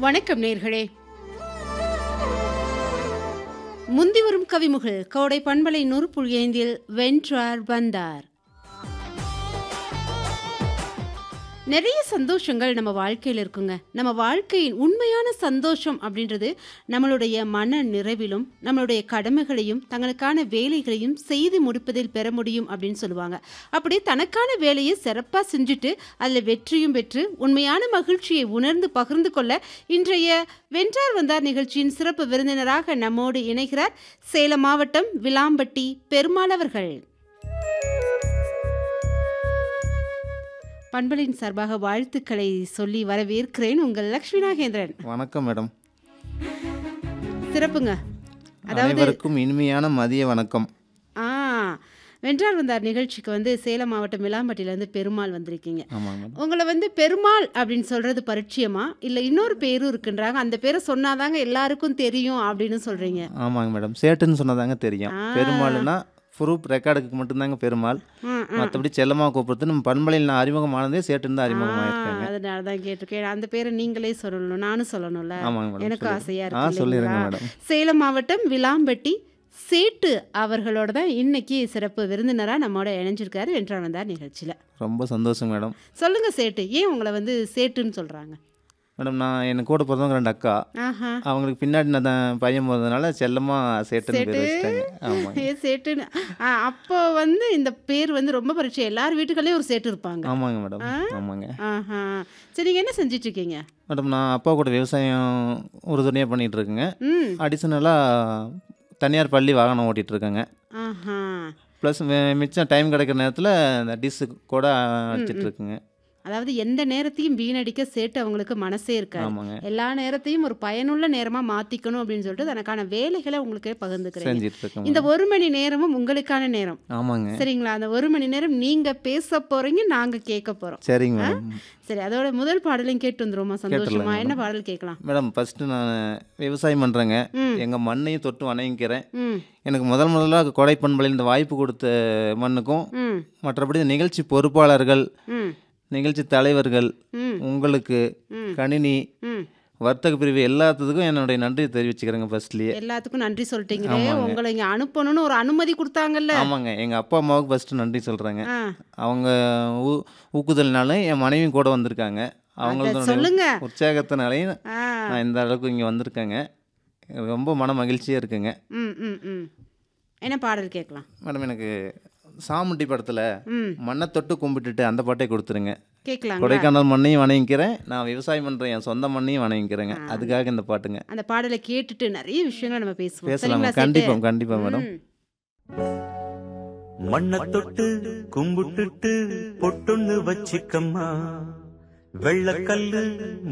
வணக்கம் நேர்களே முந்தி வரும் கவிமுகள் கோடை பண்பலை நூறு புள்ளி ஐந்தில் வென்றார் வந்தார் நிறைய சந்தோஷங்கள் நம்ம வாழ்க்கையில் இருக்குங்க நம்ம வாழ்க்கையின் உண்மையான சந்தோஷம் அப்படின்றது நம்மளுடைய மன நிறைவிலும் நம்மளுடைய கடமைகளையும் தங்களுக்கான வேலைகளையும் செய்து முடிப்பதில் பெற முடியும் அப்படின்னு சொல்லுவாங்க அப்படி தனக்கான வேலையை சிறப்பாக செஞ்சுட்டு அதில் வெற்றியும் பெற்று உண்மையான மகிழ்ச்சியை உணர்ந்து பகிர்ந்து கொள்ள இன்றைய வென்றார் வந்தார் நிகழ்ச்சியின் சிறப்பு விருந்தினராக நம்மோடு இணைகிறார் சேலம் மாவட்டம் விளாம்பட்டி பெருமாள் அவர்கள் பண்பலின் சார்பாக வாழ்த்துக்களை சொல்லி வரவேற்கிறேன் உங்கள் லக்ஷ்மி நாகேந்திரன் வணக்கம் மேடம் சிறப்புங்க அதாவது அனைவருக்கும் இனிமையான மதிய வணக்கம் ஆ வென்றார் வந்தார் நிகழ்ச்சிக்கு வந்து சேலம் மாவட்டம் விளாம்பட்டியிலேருந்து பெருமாள் வந்திருக்கீங்க ஆமாங்க மேடம் உங்களை வந்து பெருமாள் அப்படின்னு சொல்றது பரிச்சயமா இல்லை இன்னொரு பேரும் இருக்குன்றாங்க அந்த பேரை சொன்னாதாங்க எல்லாருக்கும் தெரியும் அப்படின்னு சொல்றீங்க ஆமாங்க மேடம் சேட்டுன்னு சொன்னதாங்க தெரியும் ஆ. பெருமாள்னா ப்ரூப் ரெக்கார்டுக்கு மட்டும்தாங்க பெருமாள் ம், ம். மற்றபடி செல்லமாக கூப்பிடுறது நம்ம பண்பலையில் நான் அறிமுகமானதே சேட்டுன்னு தான் அறிமுகமாயிருக்காங்க அதனால தான் கேட்டிருக்கேன் அந்த பேரை நீங்களே சொல்லணும் நானும் சொல்லணும்ல ஆமாங்க மேடம் எனக்கும் சொல்லுங்க. ஆசையா ஆ இருக்கு சொல்லிடுங்க இல்லைங்களா? மேடம் சேலம் மாவட்டம் விளாம்பட்டி சேட்டு அவர்களோட தான் இன்னைக்கு சிறப்பு விருந்தினராக நம்மோட இணைஞ்சிருக்காரு வென்றார் வந்தார் நிகழ்ச்சியில் ரொம்ப சந்தோஷம் மேடம் சொல்லுங்க சேட்டு ஏன் உங்களை வந்து சேட்டுன்னு சொல்றாங்க மேடம் நான் எனக்கு கூட பிறந்தவங்க ரெண்டு அக்கா ஆஹா அவங்களுக்கு பின்னாடி நான் தான் பையன் போகிறதுனால செல்லமாக சேட்டுன்னு பேர் சேட்டு. வச்சுட்டாங்க ஆமாங்க ஏ சேட்டுன்னு ஆ, அப்போ வந்து இந்த பேர் வந்து ரொம்ப பரிச்சயம் எல்லார் வீட்டுகள்லயும் ஒரு சேட்டு இருப்பாங்க ஆமாங்க மேடம் ஆமாங்க ஆஹா சரி நீங்க என்ன செஞ்சிட்டு இருக்கீங்க மேடம் நான் அப்பா கூட விவசாயம் உறுதுணையாக பண்ணிகிட்டு இருக்கேங்க ம் அடிஷ்னலாக தனியார் பள்ளி வாகனம் ஓட்டிகிட்டு இருக்கேங்க ஆஹா ப்ளஸ் மிச்சம் டைம் கிடைக்கிற நேரத்தில் இந்த டிஷ்ஷு கூட அடிச்சிட்டு இருக்குங்க அதாவது எந்த நேரத்தையும் வீணடிக்க சேட்டு அவங்களுக்கு மனசே இருக்காது ஆமாங்க எல்லா நேரத்தையும் ஒரு பயனுள்ள நேரமா மாத்திக்கணும் அப்படின்னு சொல்லிட்டு தனக்கான வேலைகளை உங்களுக்கு பகிர்ந்துக்கிறீங்க செஞ்சிட்டு இருக்கேன் இந்த ஒரு மணி நேரமும் உங்களுக்கான நேரம் ஆமாங்க சரிங்களா அந்த ஒரு மணி நேரம் நீங்க பேச போறீங்க நாங்க கேட்க போறோம் சரிங்க மேடம் சரி அதோட முதல் பாடலையும் கேட்டு வந்துருவோமா சந்தோஷமா கேட்டுடலாங்க என்ன பாடல் கேட்கலாம் மேடம் ஃபஸ்ட்டு நான் விவசாயம் பண்ணுறேங்க ம். எங்கள் மண்ணையும் தொட்டு வணங்கிக்கிறேன் ம் எனக்கு முதல் முதலாக கொடை பண்பலையில் இந்த வாய்ப்பு கொடுத்த மண்ணுக்கும் ம் மற்றபடி இந்த நிகழ்ச்சி பொறுப்பாளர்கள் ம் நிகழ்ச்சி தலைவர்கள் ம் உங்களுக்கு ம். கணினி ம் வர்த்தக பிரிவு எல்லாத்துக்கும் என்னுடைய நன்றி தெரிவிச்சுக்கிறேங்க ஃபர்ஸ்ட்லேயே எல்லாத்துக்கும் நன்றி சொல்லிட்டீங்களே உங்களை இங்க அனுப்பணும்னு ஒரு அனுமதி கொடுத்தாங்கல்ல ஆமாங்க எங்கள் அப்பா அம்மாவுக்கு ஃபஸ்ட்டு நன்றி சொல்கிறேங்க ஆ அவங்க ஊ ஊக்குதல்னால என் மனைவியும் கூட வந்திருக்காங்க அத அவங்களோட சொல்லுங்க உற்சாகத்தினாலையும் ஆ நான் இந்த அளவுக்கு இங்கே வந்திருக்கேங்க ரொம்ப மன மகிழ்ச்சியாக இருக்குங்க ம் ம் ம் என்ன பாடல் கேட்கலாம் மேடம் எனக்கு சாமுண்டி படத்தில் ம் மண்ணை தொட்டு கும்பிட்டுட்டு அந்த பாட்டை கொடுத்துருங்க கேட்கலாங்க கொடைக்கானல் மண்ணையும் வணங்கிக்கிறேன் நான் விவசாயம் பண்ணுறேன் என் சொந்த மண்ணையும் வணங்கிக்கிறேங்க அதுக்காக இந்த பாட்டுங்க அந்த பாடலை கேட்டுட்டு நிறைய விஷயங்களை நம்ம பேசுவோம் பேசலாம் சரிங்களா சேட்டு? கண்டிப்பாக கண்டிப்பாக மேடம் ம். மண்ண தொட்டு கும்பிட்டுட்டு பொட்டுன்னு வச்சிக்கம்மா வெள்ளக்கல்லு